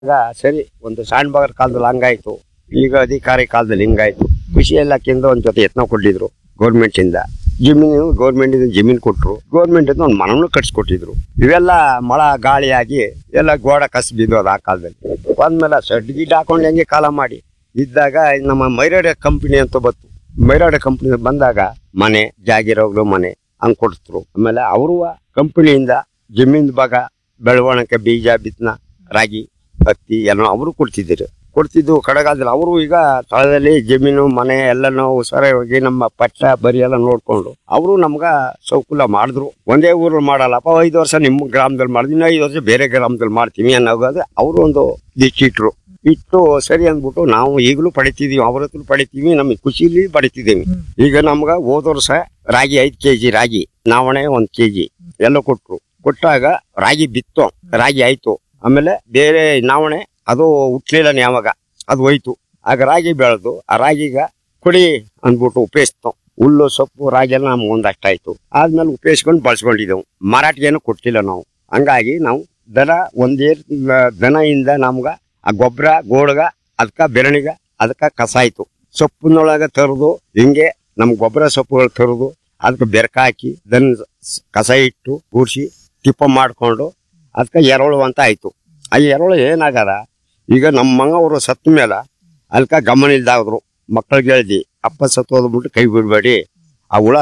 ಈಗ ಸರಿ ಒಂದು ಶಾಣ್ಬಾಗರ್ ಕಾಲದಲ್ಲಿ ಹಂಗಾಯ್ತು ಈಗ ಅಧಿಕಾರಿ ಕಾಲದಲ್ಲಿ ಹಿಂಗಾಯ್ತು ಕೃಷಿ ಇಲಾಖೆಯಿಂದ ಒಂದ್ ಜೊತೆ ಯತ್ನ ಕೊಟ್ಟಿದ್ರು ಗೌರ್ಮೆಂಟ್ ಇಂದ ಜಮೀನು ಗೌರ್ಮೆಂಟ್ ಇಂದ ಜಮೀನು ಕೊಟ್ರು ಗೌರ್ಮೆಂಟ್ ಇಂದ ಒಂದು ಮನವನ್ನು ಕಟ್ಸ್ಕೊಟ್ಟಿದ್ರು ಇವೆಲ್ಲ ಮಳ ಗಾಳಿಯಾಗಿ ಎಲ್ಲ ಗೋಡ ಕಸ್ ಬಿದ್ದೋದು ಆ ಕಾಲದಲ್ಲಿ ಬಂದ್ಮೇಲೆ ಸಡ್ ಗಿಡ್ ಹಾಕೊಂಡು ಹೆಂಗೆ ಕಾಲ ಮಾಡಿ ಇದ್ದಾಗ ನಮ್ಮ ಮೈರಾಡ ಕಂಪನಿ ಅಂತ ಬತ್ತು ಮೈರಾಡ ಕಂಪನಿ ಬಂದಾಗ ಮನೆ ಜಾಗಿರೋಗ್ಲು ಮನೆ ಹಂಗ್ ಕೊಡ್ತರು ಆಮೇಲೆ ಅವರು ಕಂಪನಿಯಿಂದ ಜಮೀನ್ ಭಾಗ ಬೆಳವಣಿಗೆ ಬೀಜ ಬಿತ್ತನ ರಾಗಿ ಹತ್ತಿ ಎಲ್ಲ ಅವರು ಕೊಡ್ತಿದ್ರು ಕೊಡ್ತಿದ್ದು ಕಡೆಗಾಲದಲ್ಲಿ ಅವರು ಈಗ ಸ್ಥಳದಲ್ಲಿ ಜಮೀನು ಮನೆ ಎಲ್ಲನೂ ಹುಷಾರಾಗಿ ನಮ್ಮ ಪಟ್ಟ ಬರಿ ಎಲ್ಲ ನೋಡ್ಕೊಂಡು ಅವರು ನಮ್ಗ ಸೌಕೂಲ ಮಾಡಿದ್ರು ಒಂದೇ ಊರಲ್ಲಿ ಮಾಡಲ್ಲಪ್ಪ ಐದು ವರ್ಷ ನಿಮ್ಮ ಗ್ರಾಮದಲ್ಲಿ ಮಾಡಿದ್ವಿ ಇನ್ನು ಐದು ವರ್ಷ ಬೇರೆ ಗ್ರಾಮದಲ್ಲಿ ಮಾಡ್ತೀವಿ ಅನ್ನೋದು ಅವರು ಒಂದು ದಿಕ್ಕಿಟ್ರು ಇಟ್ಟು ಸರಿ ಅಂದ್ಬಿಟ್ಟು ನಾವು ಈಗಲೂ ಪಡಿತಿದೀವಿ ಅವ್ರ ಹತ್ರ ಪಡಿತೀವಿ ನಮಗೆ ಖುಷಿಲಿ ಪಡಿತಿದ್ದೀವಿ ಈಗ ನಮ್ಗ ಹೋದ ವರ್ಷ ರಾಗಿ ಐದ್ ಕೆಜಿ ರಾಗಿ ನಾವಣೆ ಒಂದ್ ಕೆಜಿ ಎಲ್ಲ ಕೊಟ್ರು ಕೊಟ್ಟಾಗ ರಾಗಿ ಬಿತ್ತು ರಾಗಿ ಆಯ್ತು ಆಮೇಲೆ ಬೇರೆ ನಾವಣೆ ಅದು ಹುಟ್ಲಿಲ್ಲ ಯಾವಾಗ ಅದು ಹೋಯ್ತು ಆಗ ರಾಗಿ ಬೆಳೆದು ಆ ರಾಗಿಗ ಕೊಡಿ ಅಂದ್ಬಿಟ್ಟು ಉಪಯೋಗಿಸ್ತು ಹುಲ್ಲು ಸೊಪ್ಪು ರಾಗಿ ಎಲ್ಲ ನಮ್ಗೆ ಒಂದಷ್ಟಾಯ್ತು ಆದ್ಮೇಲೆ ಉಪಯೋಗಿಸ್ಕೊಂಡು ಬಳಸ್ಕೊಂಡಿದ್ದೆವು ಮಾರಾಟಗೇನು ಕೊಟ್ಟಿಲ್ಲ ನಾವು ಹಂಗಾಗಿ ನಾವು ದನ ಒಂದೇ ದನದಿಂದ ನಮ್ಗ ಆ ಗೊಬ್ಬರ ಗೋಡ್ಗ ಅದಕ್ಕ ಬೆರಣಿಗ ಅದಕ್ಕ ಕಸ ಆಯ್ತು ಸೊಪ್ಪಿನೊಳಗ ತರದು ಹಿಂಗೆ ನಮ್ ಗೊಬ್ಬರ ಸೊಪ್ಪುಗಳು ತರದು ಅದಕ್ಕೆ ಬೆರಕ ಹಾಕಿ ದನ ಸ್- ಕಸ ಇಟ್ಟು ಕೂರ್ಸಿ ತಿಪ್ಪ ಮಾಡ್ಕೊಂಡು ಅದಕ್ಕೆ ಎರೆಹುಳು ಅಂತ ಆಯ್ತು ಆ ಎರೆಹುಳು ಏನಾಗದ ಈಗ ನಮ್ಮ ಮಂಗವರು ಸತ್ತ ಮೇಲೆ ಅದಕ್ಕೆ ಗಮನ ಇಲ್ದಾದ್ರು ಮಕ್ಕಳಿಗೆ ಹೇಳ್ದಿ ಅಪ್ಪ ಸತ್ತು ಹೋದ್ಬಿಟ್ಟು ಕೈ ಬಿಡ್ಬೇಡಿ ಆ ಹುಳ